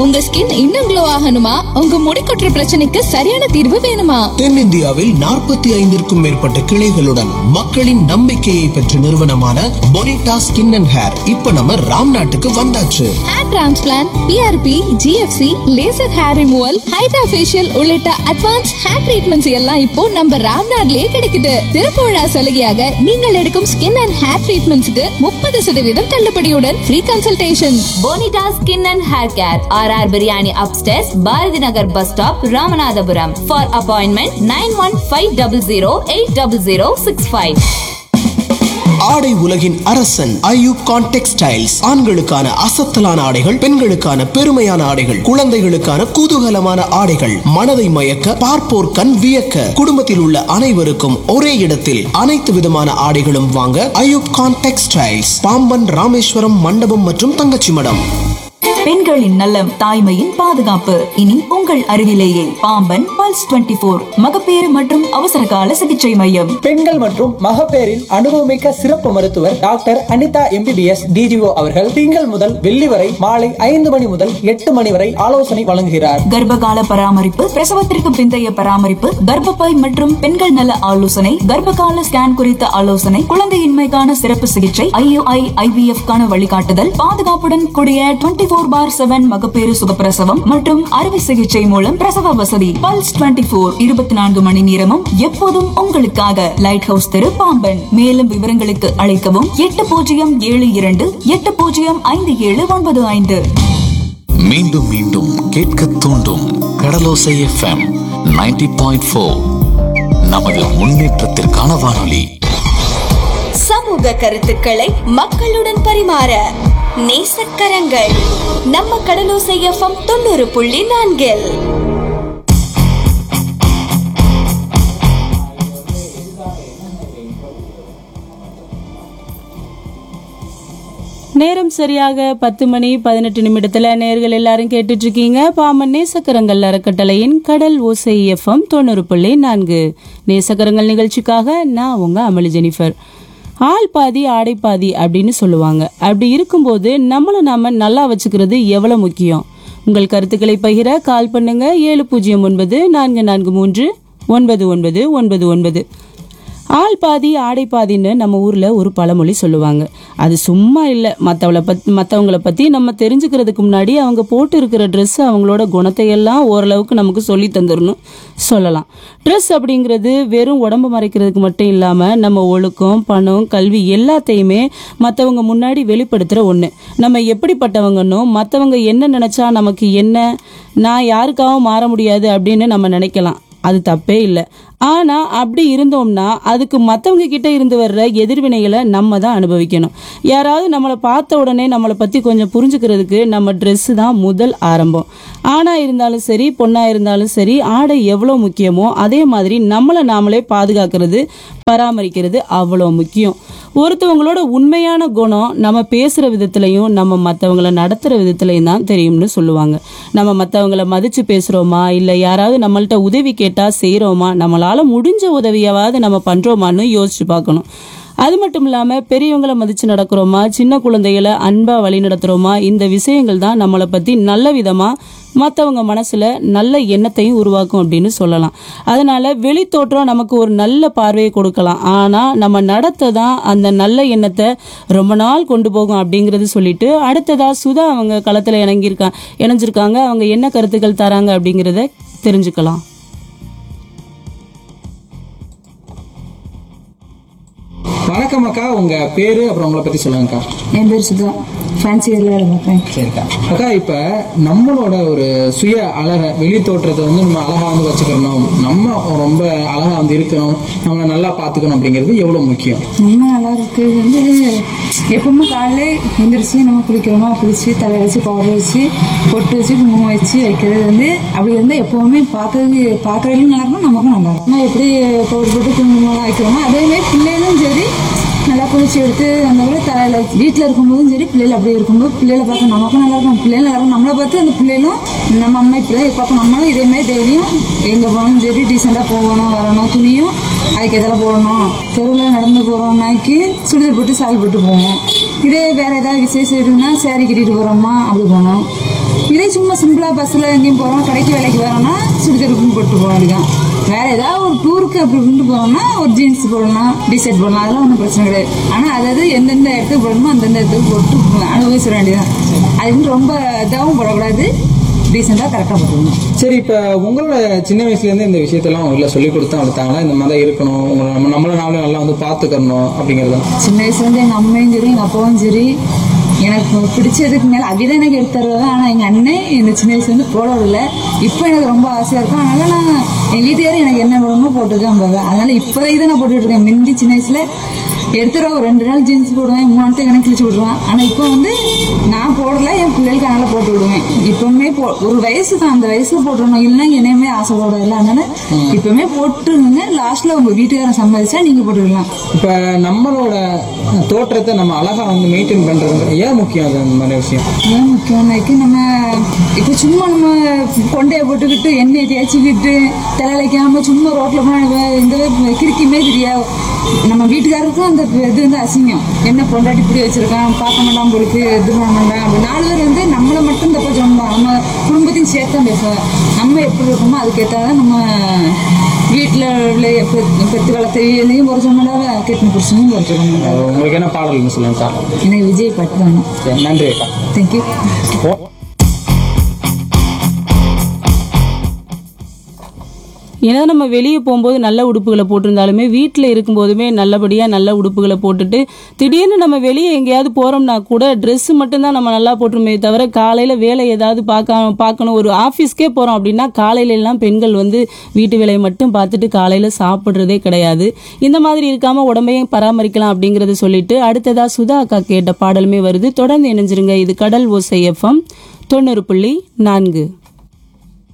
உங்க ஸ்கின் இன்னும் க்ளோ ஆகணுமா உங்க முடி கொட்டுற பிரச்சனைக்கு சரியான தீர்வு வேணுமா தென்னிந்தியாவில் நாற்பத்தி ஐந்திற்கும் மேற்பட்ட கிளைகளுடன் மக்களின் நம்பிக்கையை பெற்ற நிறுவனமான பொனிட்டா ஸ்கின் அண்ட் ஹேர் இப்ப நம்ம ராம் நாட்டுக்கு வந்தாச்சு hair transplant PRP GFC laser hair removal hydra facial உள்ளிட்ட அட்வான்ஸ் ஹேர் ட்ரீட்மெண்ட்ஸ் எல்லாம் இப்போ நம்ம ராம்நாட்லயே கிடைக்குது திறப்பு விழா சலுகையாக நீங்கள் எடுக்கும் ஸ்கின் அண்ட் ஹேர் ட்ரீட்மெண்ட்ஸ்க்கு முப்பது சதவீதம் தள்ளுபடியுடன் free consultation Bonita skin and hair care R R biryani அப்டேஸ் Bharathi Nagar bus stop Ramanathapuram for appointment nine one five double zero eight double zero six five ஆடை உலகின் அரசன் ஐயூப் கான் டெக்ஸ்டைல்ஸ் ஆண்களுக்கான அசத்தலான ஆடைகள் பெண்களுக்கான பெருமையான ஆடைகள் குழந்தைகளுக்கான குதூகலமான ஆடைகள் மனதை மயக்க பார்ப்போர் கண் வியக்க குடும்பத்தில் உள்ள அனைவருக்கும் ஒரே இடத்தில் அனைத்து விதமான ஆடைகளும் வாங்க ஐயூப் கான் டெக்ஸ்டைல்ஸ் பாம்பன் ராமேஸ்வரம் மண்டபம் மற்றும் தங்கச்சி மடம் பெண்களின் நலம் தாய்மையின் பாதுகாப்பு இனி உங்கள் அருகிலேயே பாம்பன் பல்ஸ் 24 போர் மகப்பேறு மற்றும் அவசர கால சிகிச்சை மையம் பெண்கள் மற்றும் மகப்பேறின் அனுபவமிக்க சிறப்பு மருத்துவர் டாக்டர் அனிதா எம்பிபிஎஸ் டிஜிஓ அவர்கள் திங்கள் முதல் வெள்ளி வரை மாலை ஐந்து மணி முதல் எட்டு மணி வரை ஆலோசனை வழங்குகிறார் கர்ப்பகால பராமரிப்பு பிரசவத்திற்கு பிந்தைய பராமரிப்பு கர்ப்பப்பை மற்றும் பெண்கள் நல ஆலோசனை கர்ப்பகால ஸ்கேன் குறித்த ஆலோசனை குழந்தையின்மைக்கான சிறப்பு சிகிச்சை ஐயுஐ ஐவிஎஃப் கான வழிகாட்டுதல் பாதுகாப்புடன் கூடிய டுவெண்டி போர் பார் செவன் மகப்பேறு சுகப்பிரசவம் மற்றும் அறுவை சிகிச்சை மூலம் பிரசவ வசதி பல்ஸ் 24 போர் இருபத்தி நான்கு மணி நேரமும் எப்போதும் உங்களுக்காக லைட் ஹவுஸ் தெரு பாம்பன் மேலும் விவரங்களுக்கு அழைக்கவும் எட்டு பூஜ்ஜியம் ஏழு இரண்டு எட்டு பூஜ்ஜியம் ஐந்து ஏழு ஒன்பது ஐந்து மீண்டும் மீண்டும் கேட்க தூண்டும் கடலோசை எஃப்எம் 90.4 பாயிண்ட் ஃபோர் நமது முன்னேற்றத்திற்கான வானொலி சமூக கருத்துக்களை மக்களுடன் பரிமாற நேசக்கரங்கள் நம்ம கடலோசை எஃப்எம் தொண்ணூறு புள்ளி நான்கில் நேரம் சரியாக பத்து மணி பதினெட்டு நிமிடத்துல நேர்கள் எல்லாரும் கேட்டுட்டு இருக்கீங்க பாமன் நேசக்கரங்கள் அறக்கட்டளையின் கடல் ஓசை எஃப்எம் தொண்ணூறு புள்ளி நான்கு நேசக்கரங்கள் நிகழ்ச்சிக்காக நான் உங்க அமளி ஜெனிஃபர் ஆள் பாதி ஆடை பாதி அப்படின்னு சொல்லுவாங்க அப்படி இருக்கும்போது நம்மளை நாம நல்லா வச்சுக்கிறது எவ்வளவு முக்கியம் உங்கள் கருத்துக்களை பகிர கால் பண்ணுங்க ஏழு பூஜ்ஜியம் ஒன்பது நான்கு நான்கு மூன்று ஒன்பது ஒன்பது ஒன்பது ஒன்பது ஆள் பாதி ஆடை பாதின்னு நம்ம ஊர்ல ஒரு பழமொழி சொல்லுவாங்க அது சும்மா இல்லை மற்றவளை பத் மற்றவங்கள பத்தி நம்ம தெரிஞ்சுக்கிறதுக்கு முன்னாடி அவங்க போட்டு இருக்கிற ட்ரெஸ் அவங்களோட குணத்தை எல்லாம் ஓரளவுக்கு நமக்கு சொல்லி தந்துடணும் சொல்லலாம் ட்ரெஸ் அப்படிங்கிறது வெறும் உடம்பு மறைக்கிறதுக்கு மட்டும் இல்லாம நம்ம ஒழுக்கம் பணம் கல்வி எல்லாத்தையுமே மற்றவங்க முன்னாடி வெளிப்படுத்துற ஒண்ணு நம்ம எப்படிப்பட்டவங்கன்னோ மற்றவங்க என்ன நினைச்சா நமக்கு என்ன நான் யாருக்காகவும் மாற முடியாது அப்படின்னு நம்ம நினைக்கலாம் அது தப்பே இல்லை ஆனா அப்படி இருந்தோம்னா அதுக்கு மற்றவங்க கிட்ட இருந்து வர்ற எதிர்வினைகளை நம்ம தான் அனுபவிக்கணும் யாராவது நம்மளை பார்த்த உடனே நம்மளை பத்தி கொஞ்சம் புரிஞ்சுக்கிறதுக்கு நம்ம Dress தான் முதல் ஆரம்பம் ஆணா இருந்தாலும் சரி பொண்ணா இருந்தாலும் சரி ஆடை எவ்வளோ முக்கியமோ அதே மாதிரி நம்மளை நாமளே பாதுகாக்கிறது பராமரிக்கிறது அவ்வளோ முக்கியம் ஒருத்தவங்களோட உண்மையான குணம் நம்ம பேசுற விதத்துலையும் நம்ம மற்றவங்கள நடத்துற விதத்துலையும் தான் தெரியும்னு சொல்லுவாங்க நம்ம மற்றவங்கள மதிச்சு பேசுறோமா இல்லை யாராவது நம்மள்ட்ட உதவி கேட்டா செய்றோமா நம்மளால முடிஞ்ச உதவியாவது நம்ம பண்றோமான்னு யோசிச்சு பார்க்கணும் அது மட்டும் இல்லாம பெரியவங்களை மதிச்சு நடக்கிறோமா சின்ன குழந்தைகளை அன்பா வழி நடத்துறோமா இந்த விஷயங்கள் தான் நம்மளை பத்தி நல்ல விதமா மற்றவங்க மனசுல நல்ல எண்ணத்தையும் உருவாக்கும் அப்படின்னு சொல்லலாம் அதனால வெளி தோற்றம் நமக்கு ஒரு நல்ல பார்வையை கொடுக்கலாம் ஆனா நம்ம நடத்தை தான் அந்த நல்ல எண்ணத்தை ரொம்ப நாள் கொண்டு போகும் அப்படிங்கறது சொல்லிட்டு அடுத்ததா சுதா அவங்க களத்துல இணங்கியிருக்காங்க இணைஞ்சிருக்காங்க அவங்க என்ன கருத்துக்கள் தராங்க அப்படிங்கறத தெரிஞ்சுக்கலாம் வணக்கம் அக்கா உங்க பேரு அப்புறம் உங்களை பத்தி சொல்லுங்கக்கா என் பேர் சுதா ஃபேன்சி இயரில் வேலை பார்ப்பேன் சரிக்கா அக்கா இப்ப நம்மளோட ஒரு சுய அழக வெளி தோற்றத்தை வந்து நம்ம அழகா வந்து வச்சுக்கணும் நம்ம ரொம்ப அழகா வந்து இருக்கணும் நம்மளை நல்லா பாத்துக்கணும் அப்படிங்கிறது எவ்வளவு முக்கியம் நம்ம நல்லா இருக்கு வந்து எப்பவுமே காலையில எந்திரிச்சு நம்ம குளிக்கிறோமா குளிச்சு தலை வச்சு பவுடர் வச்சு பொட்டு வச்சு குங்குமம் வச்சு வைக்கிறது வந்து அப்படி வந்து எப்பவுமே பார்க்கறது பார்க்கறதுலையும் நல்லா இருக்கும் நமக்கும் நல்லா இருக்கும் நம்ம எப்படி பவுடர் போட்டு குங்குமம்லாம் வைக்கிறோமோ அதே மாதிரி பிள்ளைகளும் சரி நல்லா குளிச்சு எடுத்து அந்த மாதிரி தலையில வீட்டில் இருக்கும்போதும் சரி பிள்ளைகள் அப்படியே இருக்கும்போது பிள்ளைகளை பார்க்க நமக்கும் நல்லா இருக்கும் பிள்ளைகள் நல்லா இருக்கும் நம்மளை பார்த்து அந்த பிள்ளைகளும் நம்ம அம்மா இப்படி பார்க்க நம்மளும் இதே மாதிரி தைரியம் எங்க போகணும் சரி டீசெண்டாக போகணும் வரணும் துணியும் அதுக்கு எதில் போடணும் தெருவில் நடந்து போகிறோம்னாக்கி சுடிதார் போட்டு சால் போட்டு போவோம் இதே வேற ஏதாவது விசேஷம் இருக்குன்னா சேரீ கட்டிட்டு போகிறோமா அப்படி போகணும் இதே அப்படியே சும்மா சிம்பிளா பஸ்ல எங்கேயும் போறோம் கடைக்கு வேலைக்கு வரோம்னா சுடிதாருக்கும் போட்டு போக வேண்டியதான் வேற ஏதாவது ஒரு டூருக்கு அப்படி இப்படின்ட்டு போறோம்னா ஒரு ஜீன்ஸ் போடலாம் டிஷர்ட் போடலாம் அதெல்லாம் ஒன்றும் பிரச்சனை கிடையாது ஆனா அதாவது எந்தெந்த இடத்துக்கு போடணுமோ அந்தந்த இடத்துக்கு போட்டு அனுபவிச்சிட வேண்டியதான் அது வந்து ரொம்ப இதாகவும் போடக்கூடாது டீசெண்டாக கரெக்டாக போட்டுக்கணும் சரி இப்ப உங்களோட சின்ன வயசுல இருந்து இந்த விஷயத்தெல்லாம் உங்களை சொல்லி கொடுத்தா வளர்த்தாங்கன்னா இந்த மாதிரி தான் இருக்கணும் உங்களை நம்ம நம்மள நாமளே நல்லா வந்து பாத்துக்கணும் அப்படிங்கறது சின்ன வயசுல இருந்து எங்க அம்மையும் சரி எங்க அப்பாவும் சரி எனக்கு பிடிச்சதுக்கு மேல அவிதான் எனக்கு எடுத்து தருவாங்க ஆனா எங்க அண்ணன் இந்த சின்ன வயசுல இருந்து போடுறதில்ல இப்போ எனக்கு ரொம்ப ஆசையா இருக்கும் அதனால நான் என் வீட்டுக்காரர் எனக்கு என்ன வேணுமோ போட்டுதான் போவேன் அதனால இப்போதைக்கு தான் நான் போட்டுட்டு இருக்கேன் முந்தி சின்ன வயசுல எடுத்துட ஒரு ரெண்டு நாள் ஜீன்ஸ் போடுவேன் மூணு நாள் எனக்கு கிழிச்சு விடுவேன் ஆனா இப்போ வந்து நான் போடல என் பிள்ளைகளுக்கு அதனால போட்டு விடுவேன் இப்பவுமே போ ஒரு வயசு தான் அந்த வயசுல போட்டுடணும் இல்லைன்னா என்னையுமே ஆசைப்பட இல்லை அதனால இப்பவுமே போட்டுருங்க லாஸ்ட்ல உங்க வீட்டுக்காரன் சம்மதிச்சா நீங்க போட்டுக்கலாம் இப்ப நம்மளோட தோற்றத்தை நம்ம அழகா வந்து மெயின்டைன் பண்றது ஏன் முக்கியம் அது அந்த மாதிரி விஷயம் ஏன் முக்கியம்னாக்கி நம்ம இப்போ சும்மா நம்ம கொண்டையை போட்டுக்கிட்டு எண்ணெயை தேய்ச்சிக்கிட்டு தலையிலைக்காம சும்மா ரோட்ல போன இந்த கிறுக்கியுமே தெரியாது நம்ம வீட்டுக்காரருக்கும் அந்த இது வந்து அசிங்கம் என்ன பொண்டாட்டி இப்படி வச்சிருக்கான் பார்க்க மாட்டான் பொழுது இது பண்ண மாட்டான் அப்படி நாலு பேர் வந்து நம்மளை மட்டும் தப்ப சொன்னோம் நம்ம குடும்பத்தையும் சேர்த்து தான் பேசுவோம் நம்ம எப்படி இருக்கோமோ அதுக்கேற்றாதான் நம்ம வீட்டில் உள்ள பெ- பெத்து வளர்த்தையிலையும் குறைச்ச மாட்டாங்க கெட்டின புருஷனையும் குறைச்சிக்கணும் அஹ் உங்களுக்கு என்ன பாடல்னு சொல்லுங்க சார் எனக்கு விஜய் பாட்டு வேணும் சரி, நன்றி அக்கா தேங்க்யூ ஓ ஏன்னா நம்ம வெளியே போகும்போது நல்ல உடுப்புகளை போட்டிருந்தாலுமே வீட்டில் இருக்கும்போதுமே நல்லபடியாக நல்ல உடுப்புகளை போட்டுட்டு திடீர்னு நம்ம வெளியே எங்கேயாவது போகிறோம்னா கூட ட்ரெஸ் மட்டும்தான் நம்ம நல்லா போட்டுருமே தவிர காலையில் வேலை ஏதாவது பார்க்க பார்க்கணும் ஒரு ஆஃபீஸ்க்கே போகிறோம் அப்படின்னா காலையில எல்லாம் பெண்கள் வந்து வீட்டு வேலையை மட்டும் பார்த்துட்டு காலையில் சாப்பிட்றதே கிடையாது இந்த மாதிரி இருக்காமல் உடம்பையும் பராமரிக்கலாம் அப்படிங்கிறத சொல்லிட்டு அடுத்ததா சுதா அக்கா கேட்ட பாடலுமே வருது தொடர்ந்து இணைஞ்சிருங்க இது கடல் ஓசை எஃப்எம் தொண்ணூறு புள்ளி நான்கு